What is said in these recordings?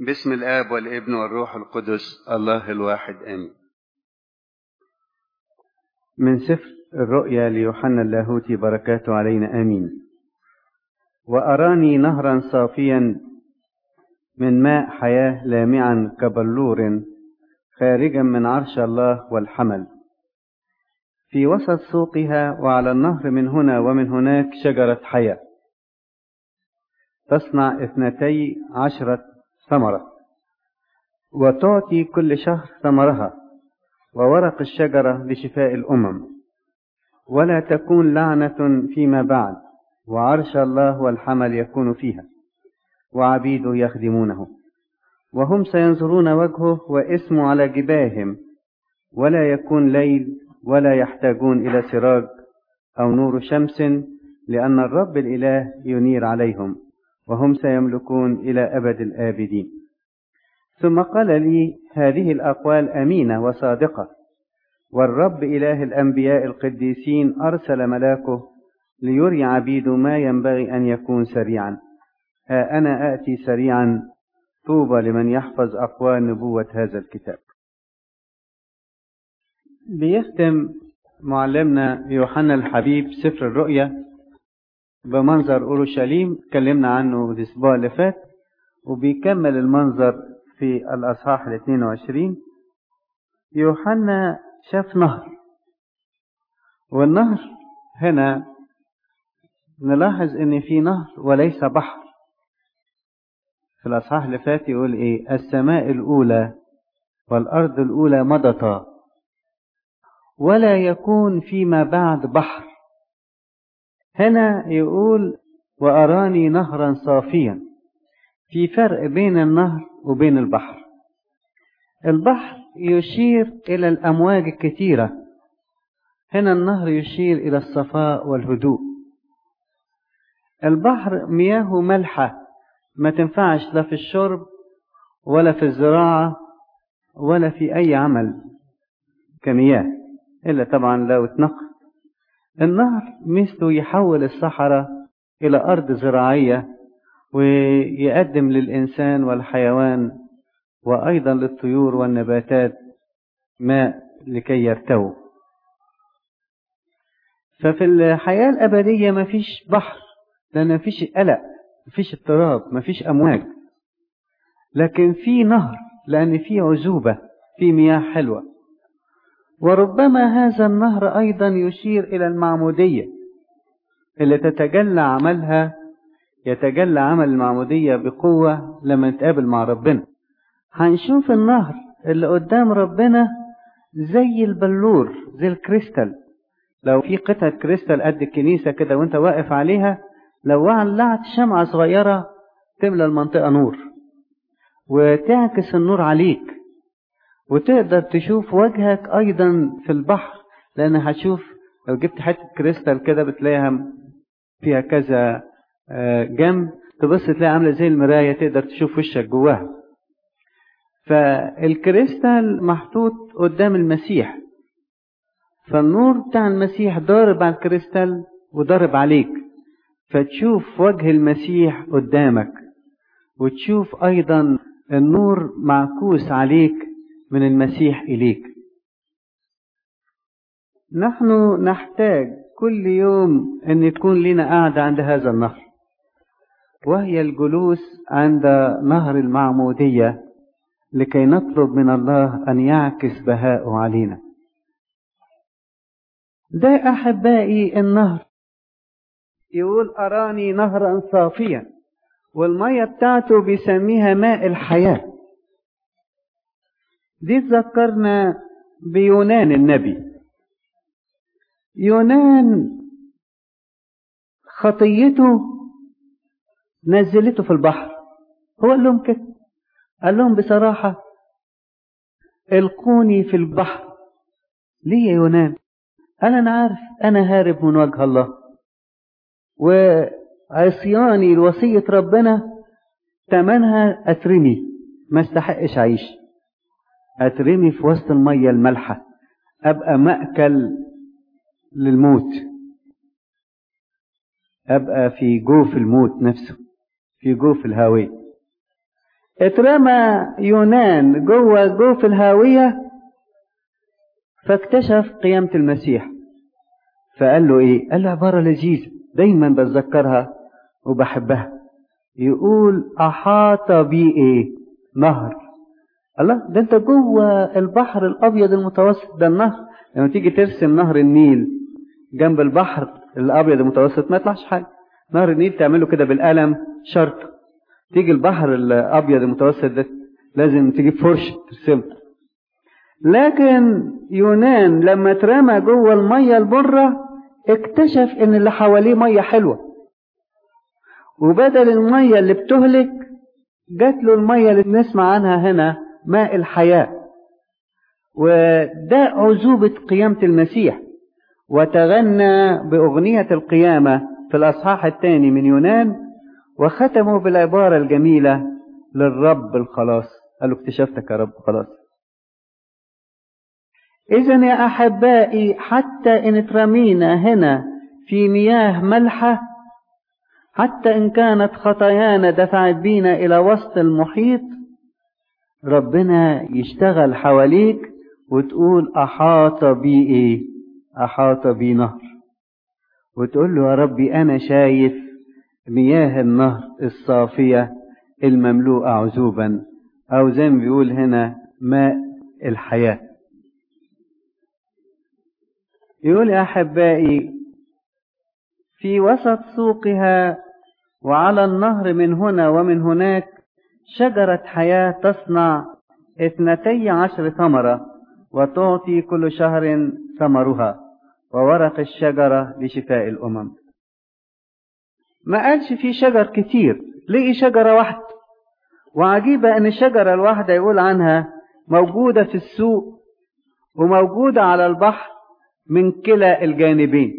باسم الآب والابن والروح القدس الله الواحد آمين من سفر الرؤيا ليوحنا اللاهوتي بركاته علينا آمين وأراني نهرا صافيا من ماء حياة لامعا كبلور خارجا من عرش الله والحمل في وسط سوقها وعلى النهر من هنا ومن هناك شجرة حياة تصنع اثنتي عشرة ثمرة وتعطي كل شهر ثمرها وورق الشجرة لشفاء الأمم ولا تكون لعنة فيما بعد وعرش الله والحمل يكون فيها وعبيده يخدمونه وهم سينظرون وجهه واسمه على جباههم ولا يكون ليل ولا يحتاجون إلى سراج أو نور شمس لأن الرب الإله ينير عليهم وهم سيملكون إلى أبد الآبدين ثم قال لي هذه الأقوال أمينة وصادقة والرب إله الأنبياء القديسين أرسل ملاكه ليري عبيده ما ينبغي أن يكون سريعا ها أنا آتي سريعا طوبى لمن يحفظ أقوال نبوة هذا الكتاب بيختم معلمنا يوحنا الحبيب سفر الرؤيا بمنظر أورشليم اتكلمنا عنه الأسبوع اللي فات وبيكمل المنظر في الأصحاح ال 22 يوحنا شاف نهر والنهر هنا نلاحظ ان في نهر وليس بحر في الأصحاح اللي فات يقول ايه السماء الأولى والأرض الأولى مضتا ولا يكون فيما بعد بحر هنا يقول وأراني نهرا صافيا في فرق بين النهر وبين البحر البحر يشير إلى الأمواج الكثيرة هنا النهر يشير إلى الصفاء والهدوء البحر مياهه ملحة ما تنفعش لا في الشرب ولا في الزراعة ولا في أي عمل كمياه إلا طبعا لو اتنقى النهر مثله يحول الصحراء إلى أرض زراعية ويقدم للإنسان والحيوان وأيضا للطيور والنباتات ماء لكي يرتووا ففي الحياة الأبدية مفيش بحر لأن مفيش قلق مفيش اضطراب مفيش أمواج لكن في نهر لأن في عذوبة في مياه حلوة وربما هذا النهر أيضا يشير إلى المعمودية اللي تتجلى عملها يتجلى عمل المعمودية بقوة لما نتقابل مع ربنا هنشوف النهر اللي قدام ربنا زي البلور زي الكريستال لو في قطعة كريستال قد الكنيسة كده وانت واقف عليها لو ولعت شمعة صغيرة تملى المنطقة نور وتعكس النور عليك وتقدر تشوف وجهك أيضا في البحر لأن هتشوف لو جبت حتة كريستال كده بتلاقيها فيها كذا جنب تبص تلاقي عاملة زي المراية تقدر تشوف وشك جواها فالكريستال محطوط قدام المسيح فالنور بتاع المسيح ضارب على الكريستال وضارب عليك فتشوف وجه المسيح قدامك وتشوف أيضا النور معكوس عليك من المسيح إليك نحن نحتاج كل يوم أن تكون لنا قاعدة عند هذا النهر وهي الجلوس عند نهر المعمودية لكي نطلب من الله أن يعكس بهاءه علينا ده أحبائي النهر يقول أراني نهرا صافيا والمية بتاعته بيسميها ماء الحياة دي تذكرنا بيونان النبي يونان خطيته نزلته في البحر هو قال لهم كده قال لهم بصراحة القوني في البحر ليه يا يونان قال أنا عارف أنا هارب من وجه الله وعصياني لوصية ربنا تمنها أترمي ما استحقش أعيش أترمي في وسط المية المالحة أبقى مأكل للموت أبقى في جوف الموت نفسه في جوف الهاوية اترمى يونان جوه جوف الهاوية فاكتشف قيامة المسيح فقال له ايه قال له عبارة لذيذة دايما بتذكرها وبحبها يقول احاط بي ايه نهر الله ده انت جوه البحر الابيض المتوسط ده النهر لما تيجي ترسم نهر النيل جنب البحر الابيض المتوسط ما يطلعش حاجه نهر النيل تعمله كده بالقلم شرط تيجي البحر الابيض المتوسط ده لازم تجيب فرشه ترسمه لكن يونان لما اترمى جوه الميه البره اكتشف ان اللي حواليه ميه حلوه وبدل الميه اللي بتهلك جات له الميه اللي بنسمع عنها هنا ماء الحياه وده عزوبه قيامه المسيح وتغنى باغنيه القيامه في الاصحاح الثاني من يونان وختموا بالعباره الجميله للرب الخلاص قالوا اكتشفتك يا رب خلاص إذا يا أحبائي حتى إن اترمينا هنا في مياه ملحة حتى إن كانت خطايانا دفعت بينا إلى وسط المحيط ربنا يشتغل حواليك وتقول أحاط بي إيه أحاط بي نهر وتقول له يا ربي أنا شايف مياه النهر الصافية المملوءة عذوبا أو زي ما بيقول هنا ماء الحياه يقول يا أحبائي في وسط سوقها وعلى النهر من هنا ومن هناك شجرة حياة تصنع اثنتي عشر ثمرة وتعطي كل شهر ثمرها وورق الشجرة لشفاء الأمم ما قالش في شجر كتير لقي شجرة واحدة وعجيبة أن الشجرة الواحدة يقول عنها موجودة في السوق وموجودة على البحر من كلا الجانبين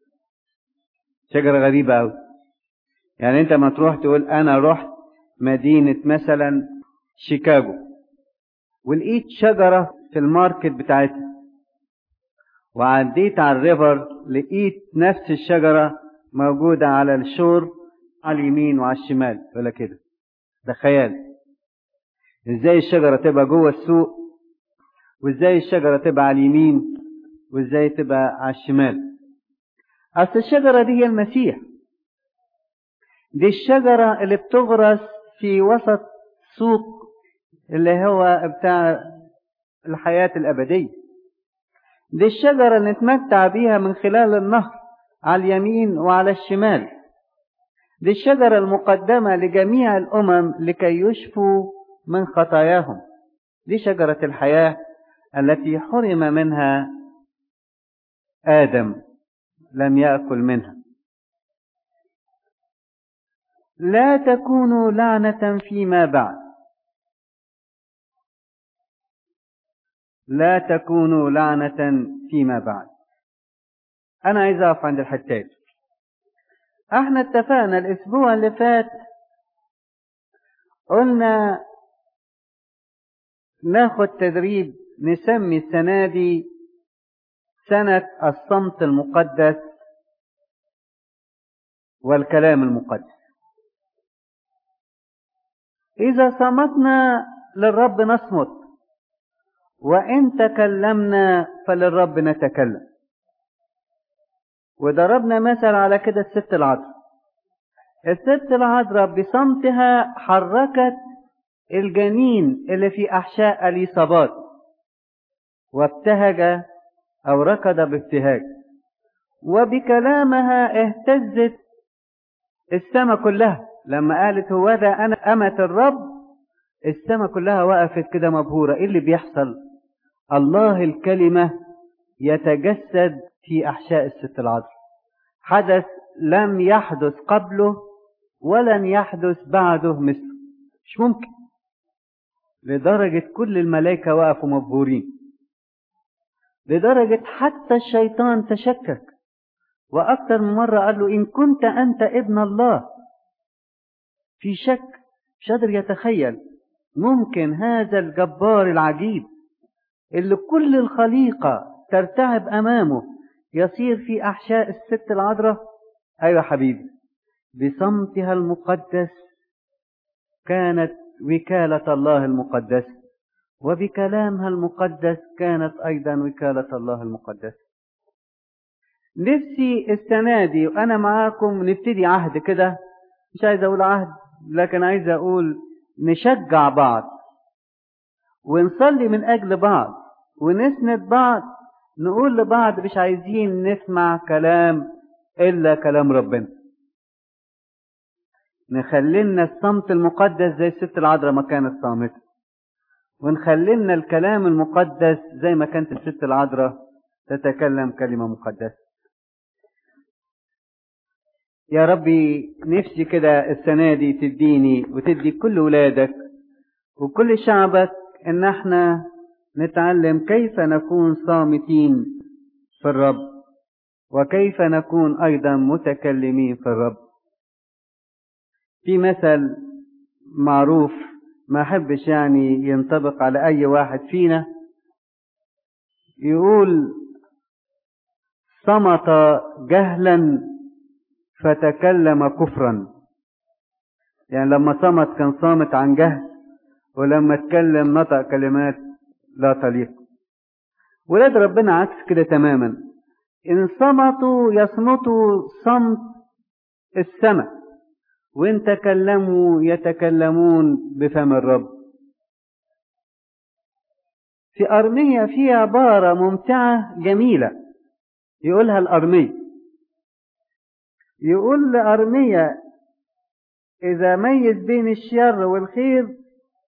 شجرة غريبة أوي يعني أنت ما تروح تقول أنا رحت مدينة مثلا شيكاغو ولقيت شجرة في الماركت بتاعتها وعديت على الريفر لقيت نفس الشجرة موجودة على الشور على اليمين وعلى الشمال ولا كده ده خيال ازاي الشجرة تبقى جوه السوق وازاي الشجرة تبقى على اليمين وازاي تبقى على الشمال اصل الشجره دي هي المسيح دي الشجره اللي بتغرس في وسط سوق اللي هو بتاع الحياه الابديه دي الشجره اللي نتمتع بيها من خلال النهر على اليمين وعلى الشمال دي الشجره المقدمه لجميع الامم لكي يشفوا من خطاياهم دي شجره الحياه التي حرم منها آدم لم يأكل منها لا تكونوا لعنة فيما بعد لا تكونوا لعنة فيما بعد أنا عايز أقف عند الحتات احنا اتفقنا الأسبوع اللي فات قلنا ناخد تدريب نسمي السنة دي سنة الصمت المقدس والكلام المقدس إذا صمتنا للرب نصمت وإن تكلمنا فللرب نتكلم وضربنا مثل على كده الست العذراء الست العذراء بصمتها حركت الجنين اللي في أحشاء اليصابات وابتهج أو ركض بابتهاج وبكلامها اهتزت السماء كلها لما قالت هو ذا أنا أمة الرب السماء كلها وقفت كده مبهورة إيه اللي بيحصل الله الكلمة يتجسد في أحشاء الست العذراء حدث لم يحدث قبله ولن يحدث بعده مثله مش ممكن لدرجة كل الملائكة وقفوا مبهورين لدرجة حتى الشيطان تشكك وأكثر من مرة قال له إن كنت أنت ابن الله في شك مش قادر يتخيل ممكن هذا الجبار العجيب اللي كل الخليقة ترتعب أمامه يصير في أحشاء الست العذراء أيوة حبيبي بصمتها المقدس كانت وكالة الله المقدسة وبكلامها المقدس كانت أيضا وكالة الله المقدسة نفسي السنة دي وأنا معاكم نبتدي عهد كده مش عايز أقول عهد لكن عايز أقول نشجع بعض ونصلي من أجل بعض ونسند بعض نقول لبعض مش عايزين نسمع كلام إلا كلام ربنا نخلينا الصمت المقدس زي الست العذراء ما كانت صامتة ونخلينا الكلام المقدس زي ما كانت الست العذراء تتكلم كلمة مقدسة يا ربي نفسي كده السنة دي تديني وتدي كل ولادك وكل شعبك ان احنا نتعلم كيف نكون صامتين في الرب وكيف نكون ايضا متكلمين في الرب في مثل معروف ما احبش يعني ينطبق على اي واحد فينا يقول صمت جهلا فتكلم كفرا يعني لما صمت كان صامت عن جهل ولما اتكلم نطق كلمات لا تليق ولاد ربنا عكس كده تماما ان صمتوا يصمتوا صمت السماء وان تكلموا يتكلمون بفم الرب في أرمية في عبارة ممتعة جميلة يقولها الأرمية يقول لأرمية إذا ميز بين الشر والخير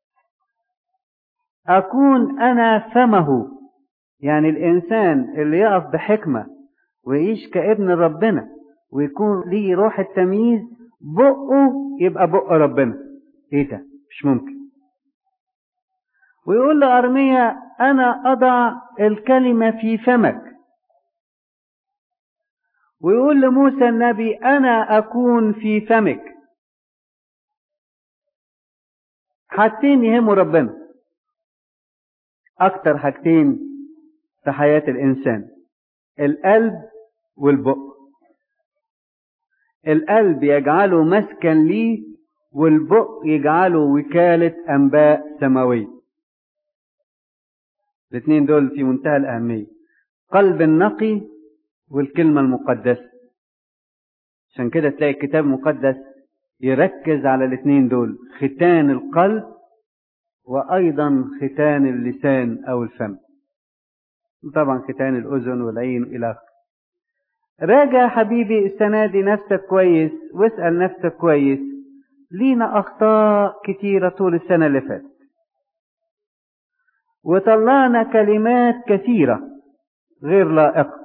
أكون أنا فمه يعني الإنسان اللي يقف بحكمة ويعيش كابن ربنا ويكون ليه روح التمييز بقه يبقى بق ربنا ايه ده مش ممكن ويقول لأرمية أنا أضع الكلمة في فمك ويقول لموسى النبي أنا أكون في فمك حاجتين يهموا ربنا أكتر حاجتين في حياة الإنسان القلب والبق القلب يجعله مسكن ليه والبق يجعله وكالة أنباء سماوية الاثنين دول في منتهى الأهمية قلب النقي والكلمة المقدسة عشان كده تلاقي الكتاب المقدس يركز على الاثنين دول ختان القلب وأيضا ختان اللسان أو الفم طبعا ختان الأذن والعين إلى آخره راجع حبيبي السنة دي نفسك كويس واسأل نفسك كويس لينا أخطاء كتيرة طول السنة اللي فاتت وطلعنا كلمات كثيرة غير لائقة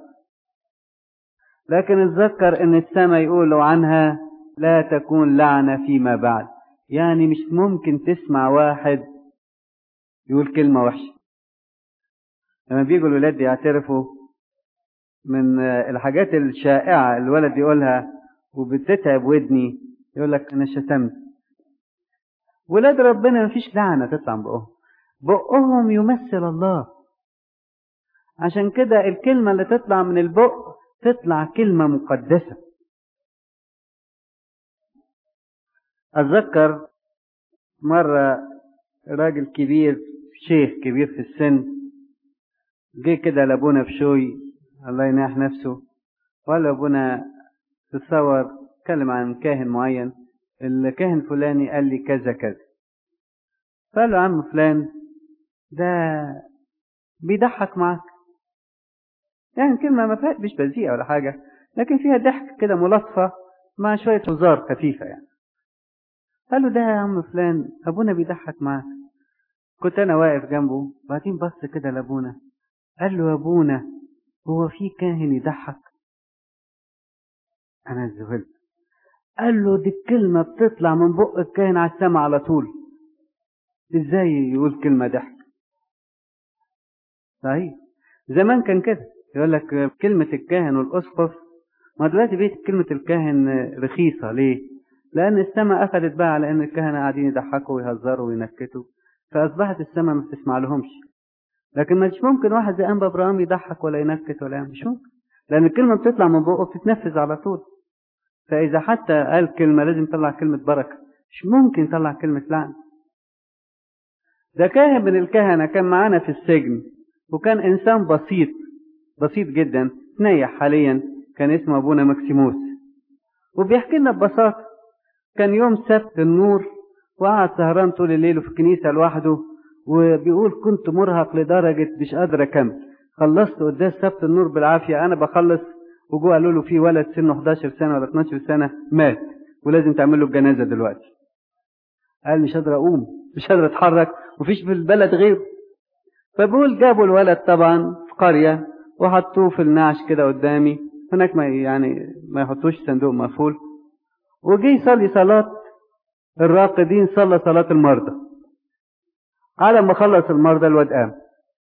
لكن اتذكر ان السماء يقولوا عنها لا تكون لعنة فيما بعد يعني مش ممكن تسمع واحد يقول كلمة وحشة لما بيجوا الولاد يعترفوا من الحاجات الشائعة الولد يقولها وبتتعب ودني يقول لك أنا شتمت ولاد ربنا مفيش لعنة تطلع من بقهم بقهم يمثل الله عشان كده الكلمة اللي تطلع من البق تطلع كلمة مقدسة أتذكر مرة راجل كبير شيخ كبير في السن جه كده لابونا بشوي الله يناح نفسه وقال ابونا تتصور اتكلم عن كاهن معين الكاهن فلاني قال لي كذا كذا فقال له عم فلان ده بيضحك معاك يعني كلمة ما فيها مش بذيئة ولا حاجة لكن فيها ضحك كده ملاطفة مع شوية هزار خفيفة يعني قال له ده يا عم فلان أبونا بيضحك معاك كنت أنا واقف جنبه بعدين بص كده لأبونا قال له يا أبونا هو في كاهن يضحك أنا ذهلت قال له دي الكلمة بتطلع من بق الكاهن على السما على طول ازاي يقول كلمة ضحك صحيح زمان كان كده يقول لك كلمة الكاهن والأسقف ما دلوقتي بقت كلمة الكاهن رخيصة ليه؟ لأن السماء أخذت بقى على إن الكهنة قاعدين يضحكوا ويهزروا وينكتوا فأصبحت السماء ما بتسمع لهمش لكن مش ممكن واحد زي أنبا إبراهيم يضحك ولا ينكت ولا مش ممكن لأن الكلمة بتطلع من بقه بتتنفذ على طول فإذا حتى قال كلمة لازم يطلع كلمة بركة مش ممكن يطلع كلمة لعنة ده كاهن من الكهنة كان معانا في السجن وكان إنسان بسيط بسيط جدا نايح حاليا كان اسمه أبونا مكسيموس وبيحكي لنا ببساطة كان يوم سبت النور وقعد سهران طول الليل في الكنيسة لوحده وبيقول كنت مرهق لدرجة مش قادر أكمل خلصت قداس سبت النور بالعافية أنا بخلص وجوا قالوا له في ولد سنه 11 سنة ولا 12 سنة مات ولازم تعمل له الجنازة دلوقتي قال مش قادر أقوم مش قادر أتحرك ومفيش في البلد غيره فبقول جابوا الولد طبعا في قرية وحطوه في النعش كده قدامي هناك ما يعني ما يحطوش صندوق مقفول وجي يصلي صلاة الراقدين صلى صلاة المرضى على ما خلص المرضى الواد قام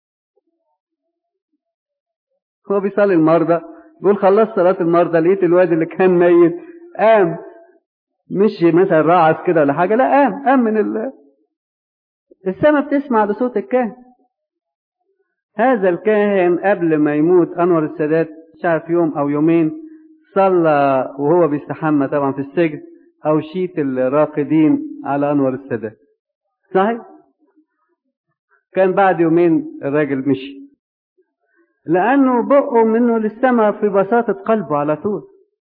هو بيصلي المرضى بيقول خلصت صلاة المرضى لقيت الواد اللي كان ميت قام مش مثلا راعس كده ولا حاجة لا قام قام من ال... السماء بتسمع لصوت الكاهن هذا الكاهن قبل ما يموت أنور السادات مش عارف يوم أو يومين صلى وهو بيستحمى طبعا في السجن أو شيت الراقدين على أنور السادات صحيح كان بعد يومين الراجل مشي لأنه بقه منه للسماء في بساطة قلبه على طول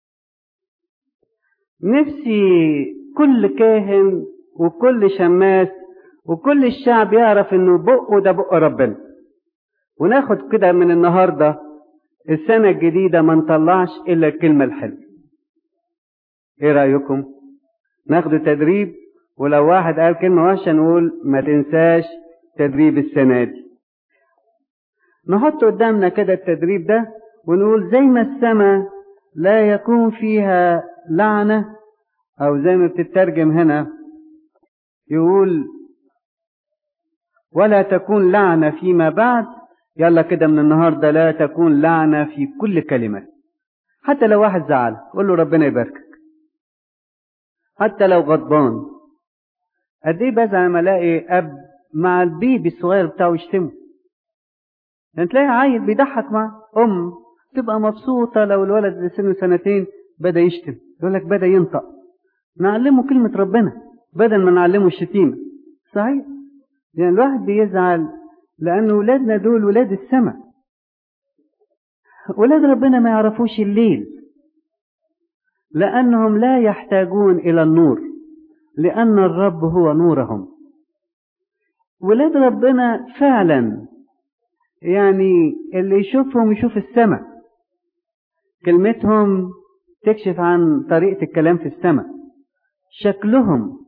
نفسي كل كاهن وكل شماس وكل الشعب يعرف انه بقه ده بق ربنا وناخد كده من النهارده السنة الجديدة ما نطلعش إلا الكلمة الحلوة. إيه رأيكم؟ ناخد تدريب ولو واحد قال كلمة وحشة نقول ما تنساش تدريب السنة دي. نحط قدامنا كده التدريب ده ونقول زي ما السماء لا يكون فيها لعنة أو زي ما بتترجم هنا يقول ولا تكون لعنة فيما بعد يلا كده من النهاردة لا تكون لعنة في كل كلمة حتى لو واحد زعل قول له ربنا يباركك حتى لو غضبان قد ايه بزعل لما الاقي اب مع البيبي الصغير بتاعه يشتمه يعني تلاقي عيل بيضحك مع ام تبقى مبسوطة لو الولد اللي سنه سنتين بدأ يشتم يقول لك بدأ ينطق نعلمه كلمة ربنا بدل ما نعلمه الشتيمة صحيح يعني الواحد بيزعل لأن ولادنا دول ولاد السماء ولاد ربنا ما يعرفوش الليل لأنهم لا يحتاجون إلى النور لأن الرب هو نورهم ولاد ربنا فعلا يعني اللي يشوفهم يشوف السماء كلمتهم تكشف عن طريقة الكلام في السماء شكلهم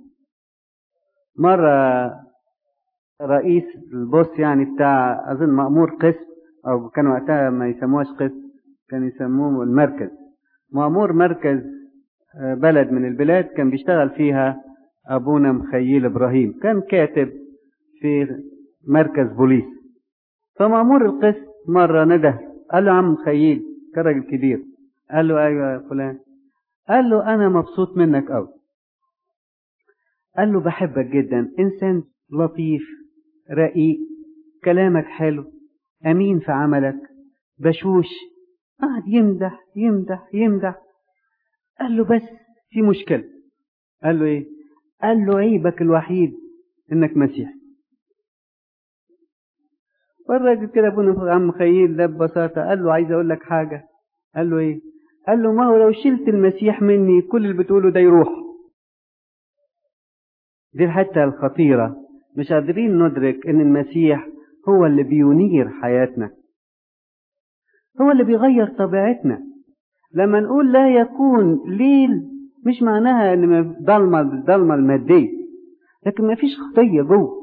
مرة رئيس البوس يعني بتاع أظن مأمور قسم أو كان وقتها ما يسموهاش قسم كان يسموه المركز مأمور مركز بلد من البلاد كان بيشتغل فيها أبونا مخيل إبراهيم كان كاتب في مركز بوليس فمأمور القسم مرة نده قال له عم مخيل كان راجل كبير قال له أيوة يا فلان قال له أنا مبسوط منك أوي قال له بحبك جدا إنسان لطيف رقيق كلامك حلو أمين في عملك بشوش قعد يمدح يمدح يمدح قال له بس في مشكلة قال له إيه قال له عيبك الوحيد إنك مسيح والراجل كده ابونا عم خيل ده ببساطة قال له عايز أقول لك حاجة قال له إيه قال له ما هو لو شلت المسيح مني كل اللي بتقوله ده يروح دي الحتة الخطيرة مش قادرين ندرك ان المسيح هو اللي بينير حياتنا هو اللي بيغير طبيعتنا لما نقول لا يكون ليل مش معناها ان ضلمة الضلمة المادية لكن ما فيش خطية جوه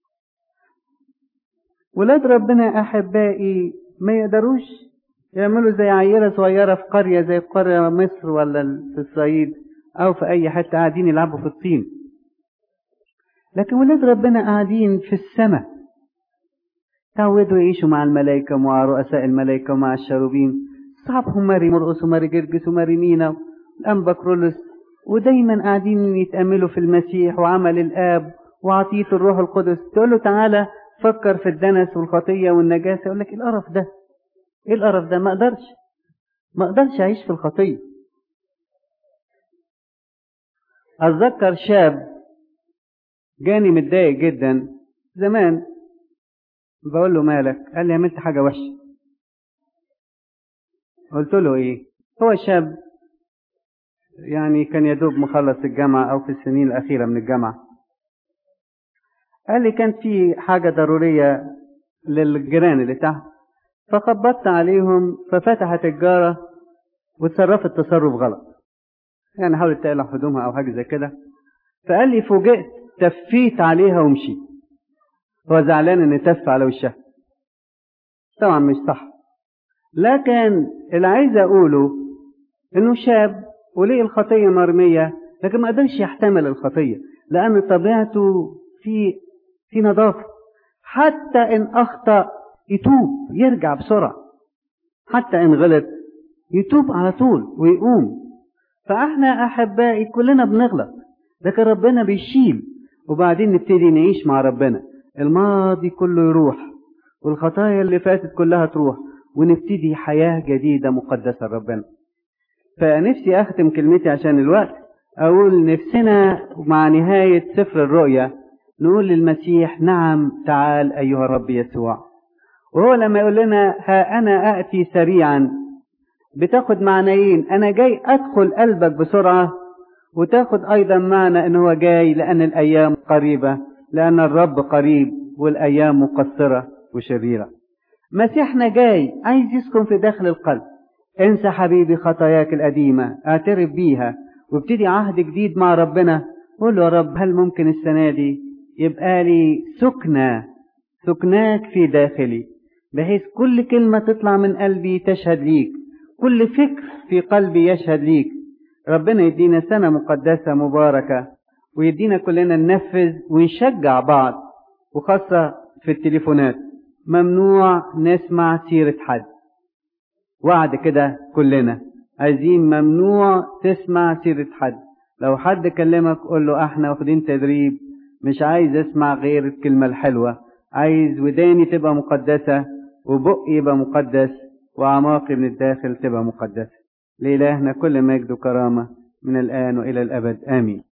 ولاد ربنا احبائي ما يقدروش يعملوا زي عيلة صغيرة في قرية زي في قرية مصر ولا في الصعيد أو في أي حتة قاعدين يلعبوا في الطين لكن ولاد ربنا قاعدين في السماء تعودوا يعيشوا مع الملائكة ومع رؤساء الملائكة ومع الشروبين أصحابهم ماري مرقس وماري جرجس وماري مينا والأنبا كرولس ودايما قاعدين يتأملوا في المسيح وعمل الآب وعطية الروح القدس تقول له تعالى فكر في الدنس والخطية والنجاسة يقول لك إيه القرف ده ايه القرف ده ما اقدرش ما اقدرش اعيش في الخطيه اتذكر شاب جاني متضايق جدا زمان بقول له مالك قال لي عملت حاجة وحشة قلت له ايه هو شاب يعني كان يدوب مخلص الجامعة أو في السنين الأخيرة من الجامعة قال لي كان في حاجة ضرورية للجيران اللي تحت فخبطت عليهم ففتحت الجارة وتصرفت تصرف غلط يعني حاولت تقلع هدومها أو حاجة زي كده فقال لي فوجئت تفيت عليها ومشيت هو زعلان ان تف على وشها طبعا مش صح لكن اللي عايز اقوله انه شاب وليه الخطيه مرميه لكن ما قدرش يحتمل الخطيه لان طبيعته في في نظافه حتى ان اخطا يتوب يرجع بسرعه حتى ان غلط يتوب على طول ويقوم فاحنا احبائي كلنا بنغلط لكن ربنا بيشيل وبعدين نبتدي نعيش مع ربنا الماضي كله يروح والخطايا اللي فاتت كلها تروح ونبتدي حياة جديدة مقدسة لربنا فنفسي أختم كلمتي عشان الوقت أقول نفسنا مع نهاية سفر الرؤيا نقول للمسيح نعم تعال أيها الرب يسوع وهو لما يقول لنا ها أنا أأتي سريعا بتاخد معنيين أنا جاي أدخل قلبك بسرعة وتاخد أيضا معنى أن هو جاي لأن الأيام قريبة لأن الرب قريب والأيام مقصرة وشريرة مسيحنا جاي عايز يسكن في داخل القلب انسى حبيبي خطاياك القديمة اعترف بيها وابتدي عهد جديد مع ربنا قول له يا رب هل ممكن السنة دي يبقى لي سكنة سكناك في داخلي بحيث كل كلمة تطلع من قلبي تشهد ليك كل فكر في قلبي يشهد ليك ربنا يدينا سنة مقدسة مباركة ويدينا كلنا ننفذ ونشجع بعض وخاصة في التليفونات ممنوع نسمع سيرة حد وعد كده كلنا عايزين ممنوع تسمع سيرة حد لو حد كلمك قول له احنا واخدين تدريب مش عايز اسمع غير الكلمة الحلوة عايز وداني تبقى مقدسة وبقي يبقى مقدس وأعماقي من الداخل تبقى مقدسة لإلهنا كل مجد وكرامة من الآن وإلى الأبد آمين